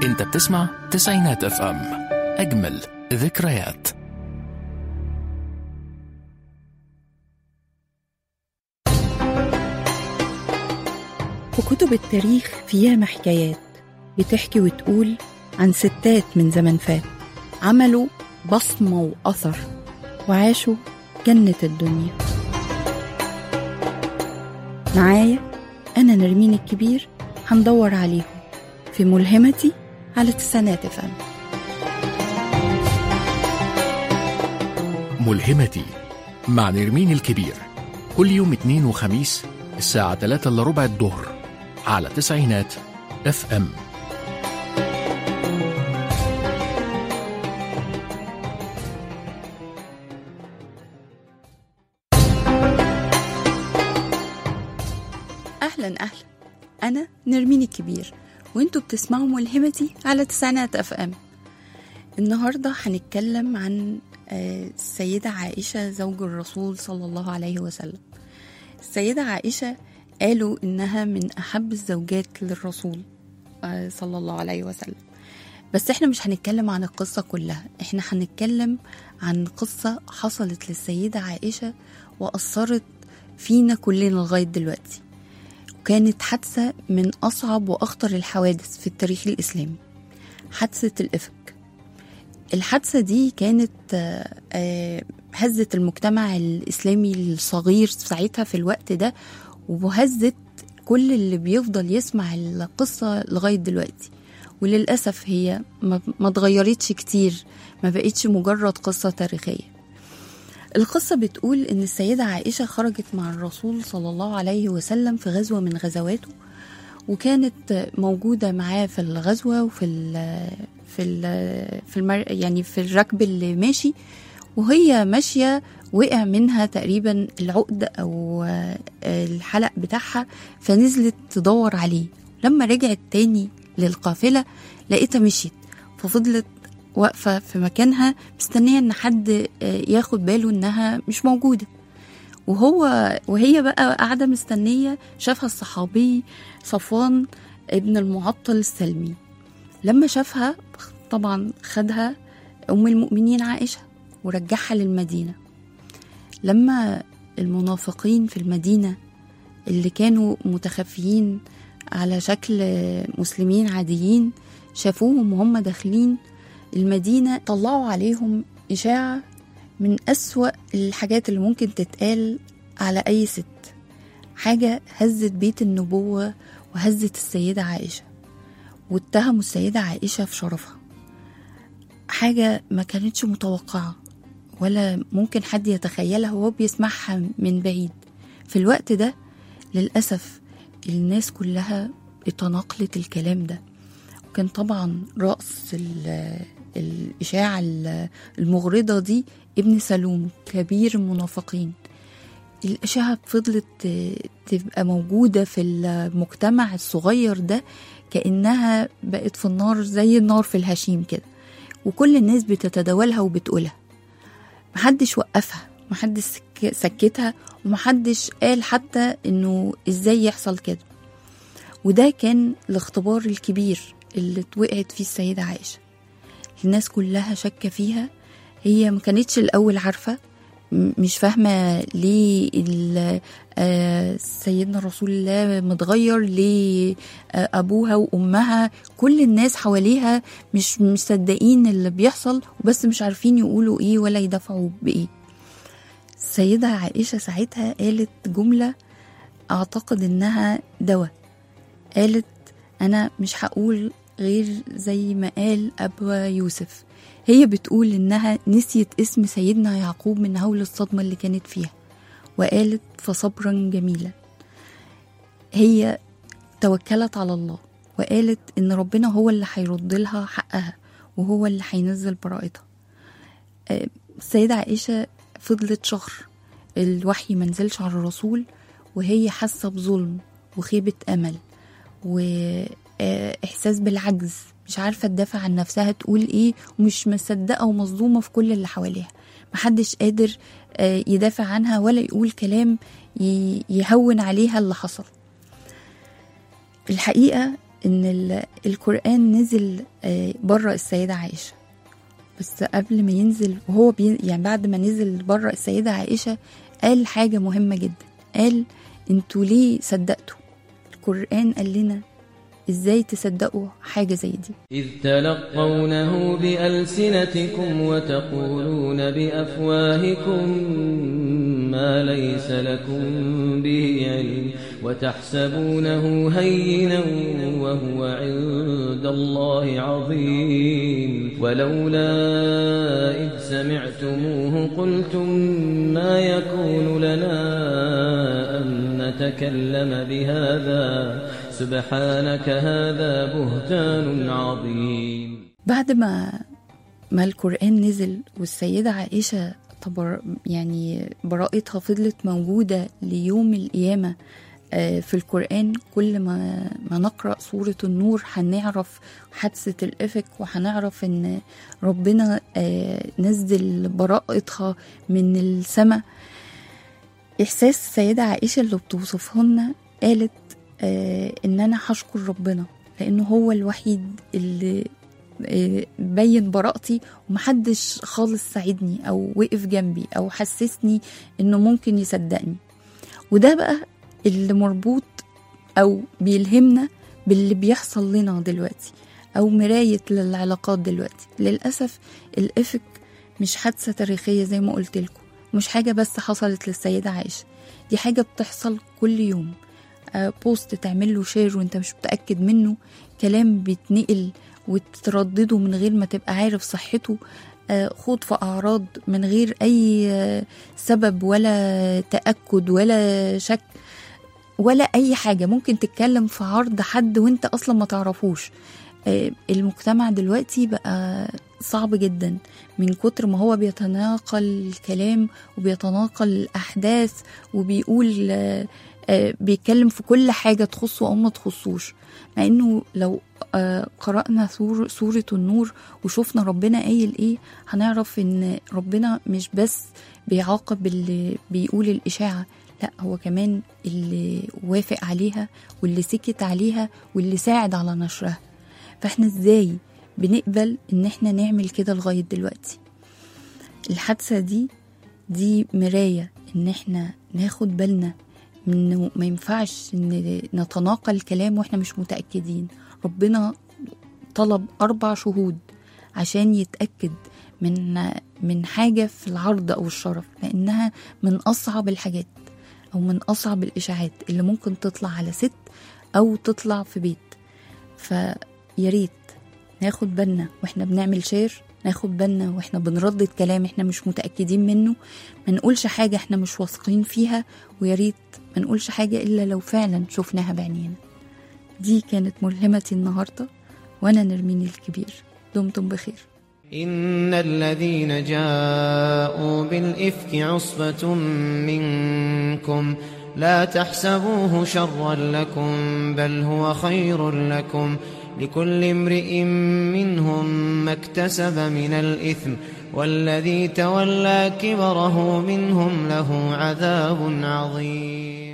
انت بتسمع تسعينات اف ام اجمل ذكريات وكتب التاريخ فيها حكايات بتحكي وتقول عن ستات من زمن فات عملوا بصمة وأثر وعاشوا جنة الدنيا معايا أنا نرمين الكبير هندور عليهم في ملهمتي على تسعينات فم ملهمتي مع نرمين الكبير كل يوم اثنين وخميس الساعة 3 الا ربع الظهر على تسعينات اف ام أهلا أهلا أنا نرمين الكبير وانتوا بتسمعوا ملهمتي على تسعينات اف ام النهاردة هنتكلم عن آه، السيدة عائشة زوج الرسول صلى الله عليه وسلم السيدة عائشة قالوا إنها من أحب الزوجات للرسول آه، صلى الله عليه وسلم بس احنا مش هنتكلم عن القصة كلها احنا هنتكلم عن قصة حصلت للسيدة عائشة وأثرت فينا كلنا لغاية دلوقتي وكانت حادثة من أصعب وأخطر الحوادث في التاريخ الإسلامي حادثة الإفك الحادثة دي كانت آه، آه، هزت المجتمع الإسلامي الصغير ساعتها في الوقت ده وهزت كل اللي بيفضل يسمع القصة لغاية دلوقتي وللأسف هي ما ما اتغيرتش كتير ما بقتش مجرد قصة تاريخية القصة بتقول إن السيدة عائشة خرجت مع الرسول صلى الله عليه وسلم في غزوة من غزواته وكانت موجودة معاه في الغزوة وفي ال في ال في المر يعني في الركب اللي ماشي وهي ماشية وقع منها تقريبا العقد أو الحلق بتاعها فنزلت تدور عليه لما رجعت تاني للقافلة لقيتها مشيت ففضلت واقفة في مكانها مستنية إن حد ياخد باله إنها مش موجودة وهو وهي بقى قاعدة مستنية شافها الصحابي صفوان ابن المعطل السلمي لما شافها طبعا خدها أم المؤمنين عائشة ورجعها للمدينة لما المنافقين في المدينة اللي كانوا متخفيين على شكل مسلمين عاديين شافوهم وهم داخلين المدينة طلعوا عليهم إشاعة من أسوأ الحاجات اللي ممكن تتقال على أي ست حاجة هزت بيت النبوة وهزت السيدة عائشة واتهموا السيدة عائشة في شرفها حاجة ما كانتش متوقعة ولا ممكن حد يتخيلها وهو بيسمعها من بعيد في الوقت ده للأسف الناس كلها اتناقلت الكلام ده وكان طبعا رأس الإشاعة المغرضة دي ابن سلوم كبير المنافقين الإشاعة فضلت تبقى موجودة في المجتمع الصغير ده كأنها بقت في النار زي النار في الهشيم كده وكل الناس بتتداولها وبتقولها محدش وقفها محدش سكتها ومحدش قال حتى انه ازاي يحصل كده وده كان الاختبار الكبير اللي اتوقعت فيه السيدة عائشة الناس كلها شاكة فيها هي ما كانتش الأول عارفة مش فاهمة ليه سيدنا رسول الله متغير ليه أبوها وأمها كل الناس حواليها مش مصدقين اللي بيحصل وبس مش عارفين يقولوا إيه ولا يدافعوا بإيه السيدة عائشة ساعتها قالت جملة أعتقد إنها دواء قالت أنا مش هقول غير زي ما قال أبا يوسف هي بتقول إنها نسيت اسم سيدنا يعقوب من هول الصدمة اللي كانت فيها وقالت فصبرا جميلا هي توكلت على الله وقالت إن ربنا هو اللي هيرد لها حقها وهو اللي هينزل براءتها السيدة عائشة فضلت شهر الوحي منزلش على الرسول وهي حاسة بظلم وخيبة أمل وإحساس بالعجز مش عارفة تدافع عن نفسها تقول إيه ومش مصدقة ومصدومة في كل اللي حواليها محدش قادر يدافع عنها ولا يقول كلام يهون عليها اللي حصل الحقيقة ان ال- القرآن نزل آه، بره السيدة عائشة بس قبل ما ينزل وهو بي يعني بعد ما نزل بره السيدة عائشة قال حاجة مهمة جدا قال انتوا ليه صدقتوا القرآن قال لنا ازاي تصدقوا حاجة زي دي إذ تلقونه بألسنتكم وتقولون بأفواهكم ما ليس لكم به علم وتحسبونه هينا وهو عند الله عظيم ولولا إذ سمعتموه قلتم ما يكون لنا أن نتكلم بهذا سبحانك هذا بهتان عظيم بعد ما ما القرآن نزل والسيدة عائشة طبر يعني براءتها فضلت موجودة ليوم القيامة آه، في القرآن كل ما ما نقرأ سورة النور هنعرف حادثة الإفك وهنعرف إن ربنا آه، نزل براءتها من السماء إحساس السيدة عائشة اللي بتوصفه لنا قالت آه، إن أنا هشكر ربنا لأنه هو الوحيد اللي آه، بين براءتي ومحدش خالص ساعدني أو وقف جنبي أو حسسني إنه ممكن يصدقني وده بقى اللي مربوط أو بيلهمنا باللي بيحصل لنا دلوقتي أو مراية للعلاقات دلوقتي للأسف الإفك مش حادثة تاريخية زي ما قلت لكم مش حاجة بس حصلت للسيدة عائشة دي حاجة بتحصل كل يوم آه، بوست تعمل له شير وانت مش متأكد منه كلام بيتنقل وتردده من غير ما تبقى عارف صحته آه، خوض في أعراض من غير أي آه، سبب ولا تأكد ولا شك ولا أي حاجة ممكن تتكلم في عرض حد وانت أصلا ما تعرفوش آه، المجتمع دلوقتي بقى صعب جدا من كتر ما هو بيتناقل الكلام وبيتناقل الأحداث وبيقول آه، آه، بيتكلم في كل حاجة تخصه أو ما تخصوش مع إنه لو آه، قرأنا سور سورة النور وشوفنا ربنا قايل إيه هنعرف إن ربنا مش بس بيعاقب اللي بيقول الإشاعة لا هو كمان اللي وافق عليها واللي سكت عليها واللي ساعد على نشرها فاحنا ازاي بنقبل ان احنا نعمل كده لغاية دلوقتي الحادثة دي دي مراية ان احنا ناخد بالنا من انه ما ينفعش ان نتناقل الكلام واحنا مش متأكدين ربنا طلب أربع شهود عشان يتأكد من من حاجة في العرض أو الشرف لأنها من أصعب الحاجات أو من أصعب الإشاعات اللي ممكن تطلع على ست أو تطلع في بيت فيا ريت ناخد بالنا واحنا بنعمل شير ناخد بالنا واحنا بنردد كلام احنا مش متأكدين منه ما نقولش حاجة احنا مش واثقين فيها ويا ريت ما نقولش حاجة إلا لو فعلا شفناها بعينينا دي كانت ملهمتي النهاردة وأنا نرمين الكبير دمتم بخير إن الذين جاءوا بالإفك عصبة منكم لا تحسبوه شرا لكم بل هو خير لكم لكل امرئ منهم ما اكتسب من الإثم والذي تولى كبره منهم له عذاب عظيم